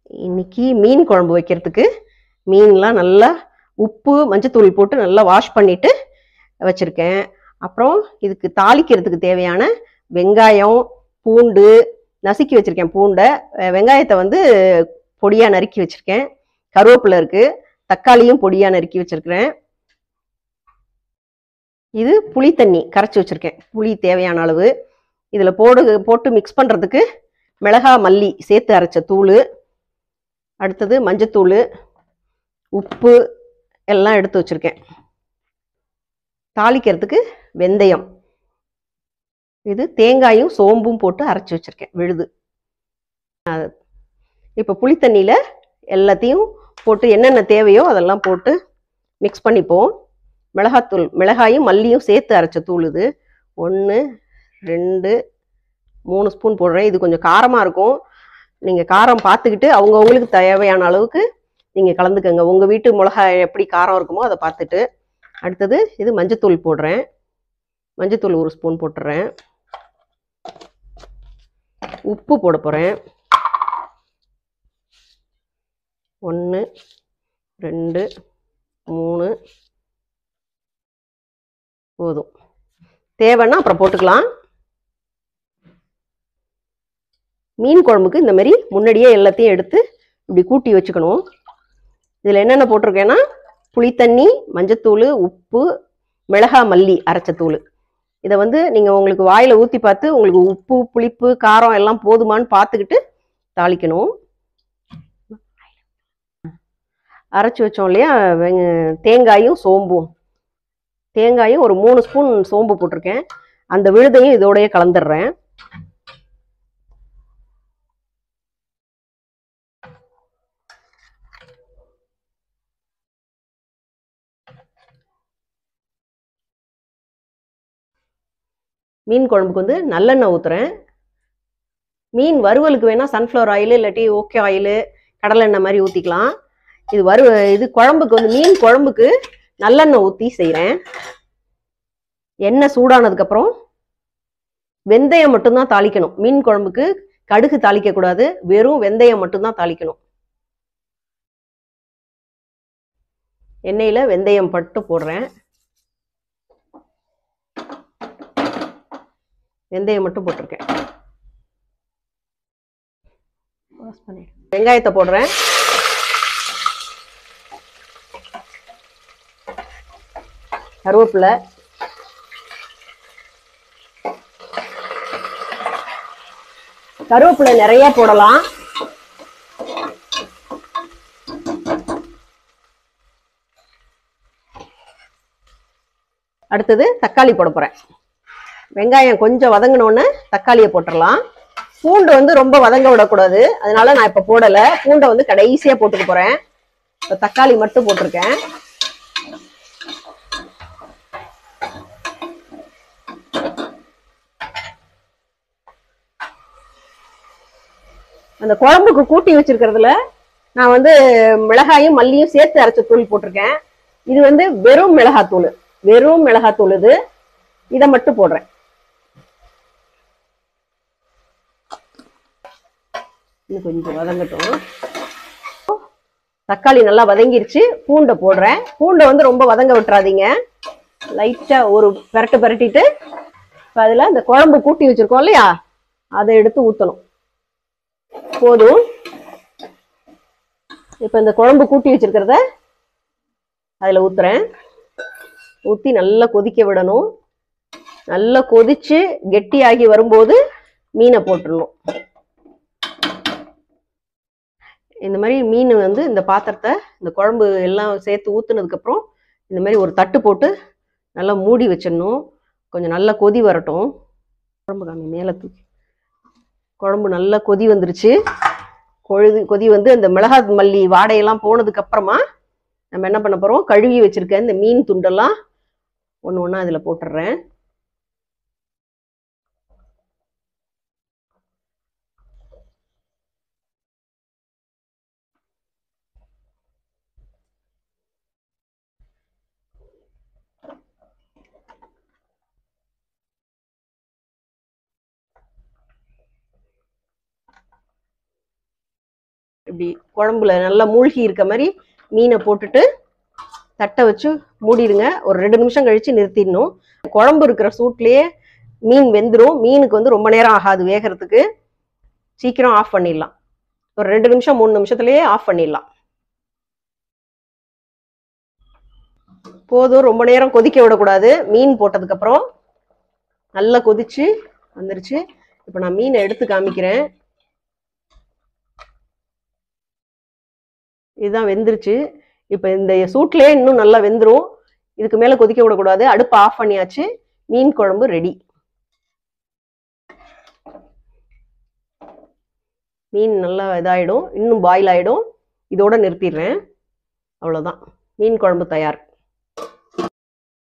இன்னைக்கு மீன் குழம்பு வைக்கிறதுக்கு மீன்லாம் நல்லா உப்பு மஞ்சத்தூள் போட்டு நல்லா வாஷ் பண்ணிட்டு வச்சிருக்கேன் அப்புறம் இதுக்கு தாளிக்கிறதுக்கு தேவையான வெங்காயம் பூண்டு நசுக்கி வச்சிருக்கேன் பூண்டை அஹ் வெங்காயத்தை வந்து பொடியா நறுக்கி வச்சிருக்கேன் கருவேப்பிலை இருக்கு தக்காளியும் பொடியா நறுக்கி வச்சிருக்கிறேன் இது புளி தண்ணி கரைச்சி வச்சிருக்கேன் புளி தேவையான அளவு இதுல போடு போட்டு மிக்ஸ் பண்றதுக்கு மிளகா மல்லி சேர்த்து அரைச்ச தூள் அடுத்தது மஞ்சத்தூள் உப்பு எல்லாம் எடுத்து வச்சிருக்கேன் தாளிக்கிறதுக்கு வெந்தயம் இது தேங்காயும் சோம்பும் போட்டு அரைச்சி வச்சிருக்கேன் விழுது அஹ் இப்போ புளித்தண்ணியில் எல்லாத்தையும் போட்டு என்னென்ன தேவையோ அதெல்லாம் போட்டு மிக்ஸ் பண்ணிப்போம் மிளகாத்தூள் மிளகாயும் மல்லியும் சேர்த்து அரைச்ச தூள் இது ஒன்று ரெண்டு மூணு ஸ்பூன் போடுறேன் இது கொஞ்சம் காரமாக இருக்கும் நீங்கள் காரம் பார்த்துக்கிட்டு அவங்கவுங்களுக்கு தேவையான அளவுக்கு நீங்கள் கலந்துக்கங்க உங்கள் வீட்டு மிளகாய் எப்படி காரம் இருக்குமோ அதை பார்த்துட்டு அடுத்தது இது மஞ்சத்தூள் போடுறேன் மஞ்சத்தூள் ஒரு ஸ்பூன் போட்டுறேன் உப்பு போட போகிறேன் ஒன்று ரெண்டு மூணு போதும் தேவைன்னா அப்புறம் போட்டுக்கலாம் மீன் குழம்புக்கு இந்த மாதிரி முன்னாடியே எல்லாத்தையும் எடுத்து இப்படி கூட்டி வச்சுக்கணும் இதில் என்னென்ன போட்டிருக்கேன்னா புளித்தண்ணி மஞ்சத்தூள் உப்பு மிளகா மல்லி அரைச்ச தூள் இதை வந்து நீங்கள் உங்களுக்கு வாயில் ஊற்றி பார்த்து உங்களுக்கு உப்பு புளிப்பு காரம் எல்லாம் போதுமான்னு பார்த்துக்கிட்டு தாளிக்கணும் அரைச்சி வச்சோம் இல்லையா வெங்க- தேங்காயும் சோம்பும் தேங்காயும் ஒரு மூணு ஸ்பூன் சோம்பு போட்டிருக்கேன் அந்த விழுதையும் இதோடயே கலந்துடுறேன் மீன் குழம்புக்கு வந்து நல்லெண்ணெய் ஊற்றுறேன் மீன் வறுவலுக்கு வேணால் சன்ஃப்ளவர் ஆயில் இல்லாட்டி ஓகே ஆயில் கடலெண்ணெய் மாதிரி ஊற்றிக்கலாம் இது வறு இது குழம்புக்கு வந்து மீன் குழம்புக்கு நல்லெண்ணெய் ஊற்றி செய்கிறேன் எண்ணெய் சூடானதுக்கப்புறம் வெந்தயம் மட்டும்தான் தாளிக்கணும் மீன் குழம்புக்கு கடுகு தாளிக்கக்கூடாது வெறும் வெந்தயம் மட்டும்தான் தாளிக்கணும் எண்ணெயில் வெந்தயம் பட்டு போடுறேன் வெந்தயம் மட்டும் போட்டிருக்கேன் Pause பண்ணிடு. வெங்காயத்தை போடுறேன் கருவேப்பிலை கருவேப்பிலை நிறைய போடலாம் அடுத்தது தக்காளி போட போறேன் வெங்காயம் கொஞ்சம் வதங்கினோன்னு தக்காளியை போட்டுடலாம் பூண்டு வந்து ரொம்ப வதங்க விடக்கூடாது அதனால நான் இப்ப போடல பூண்டை வந்து கடைசியா போட்டுக்க போறேன் இப்ப தக்காளி மட்டும் போட்டிருக்கேன் அந்த குழம்புக்கு கூட்டி வச்சிருக்கிறதுல நான் வந்து மிளகாயும் மல்லியும் சேர்த்து அரைச்ச தூள் போட்டிருக்கேன் இது வந்து வெறும் மிளகாத்தூள் வெறும் மிளகாத்தூள் இது இதை மட்டும் போடுறேன் இன்னும் கொஞ்சம் வதங்கட்டும் தக்காளி நல்லா வதங்கிருச்சு பூண்டை போடுறேன் பூண்டை வந்து ரொம்ப வதங்க விட்டுறாதீங்க லைட்டா ஒரு பெரட்டு பெரட்டிட்டு இப்போ அதில் இந்த குழம்பு கூட்டி வச்சிருக்கோம் இல்லையா அதை எடுத்து ஊற்றணும் போதும் இப்போ இந்த குழம்பு கூட்டி வச்சிருக்கிறத அதில் ஊத்துறேன் ஊற்றி நல்லா கொதிக்க விடணும் நல்லா கொதிச்சு கெட்டியாகி வரும்போது மீனை போட்டுடணும் இந்த மாதிரி மீன் வந்து இந்த பாத்திரத்தை இந்த குழம்பு எல்லாம் சேர்த்து ஊத்துனதுக்கப்புறம் இந்த மாதிரி ஒரு தட்டு போட்டு நல்லா மூடி வச்சிடணும் கொஞ்சம் நல்லா கொதி வரட்டும் குழம்பு காமி மேலே தூக்கி குழம்பு நல்லா கொதி வந்துருச்சு கொழுது கொதி வந்து அந்த மிளகாய் மல்லி வாடையெல்லாம் போனதுக்கு அப்புறமா நம்ம என்ன பண்ண போறோம் கழுவி வச்சிருக்க இந்த மீன் துண்டெல்லாம் ஒன்று ஒன்றா அதில் போட்டுடுறேன் இப்படி குழம்புல நல்லா மூழ்கி இருக்க மாதிரி மீனை போட்டுட்டு தட்டை வச்சு மூடிடுங்க ஒரு ரெண்டு நிமிஷம் கழிச்சு நிறுத்திடணும் குழம்பு இருக்கிற சூட்லயே மீன் வெந்துடும் மீனுக்கு வந்து ரொம்ப நேரம் ஆகாது வேகிறதுக்கு சீக்கிரம் ஆஃப் பண்ணிடலாம் ஒரு ரெண்டு நிமிஷம் மூணு நிமிஷத்துலயே ஆஃப் பண்ணிடலாம் போதும் ரொம்ப நேரம் கொதிக்க விடக்கூடாது மீன் போட்டதுக்கு அப்புறம் நல்லா கொதிச்சு வந்துருச்சு இப்போ நான் மீனை எடுத்து காமிக்கிறேன் இதுதான் வெந்துருச்சு இப்போ இந்த சூட்லயே இன்னும் நல்லா வெந்துரும் இதுக்கு மேல கொதிக்க விடக்கூடாது அடுப்பு ஆஃப் பண்ணியாச்சு மீன் குழம்பு ரெடி மீன் நல்லா இதாயிடும் இன்னும் பாயில் ஆயிடும் இதோட நிறுத்திடுறேன் அவ்வளோதான் மீன் குழம்பு தயார்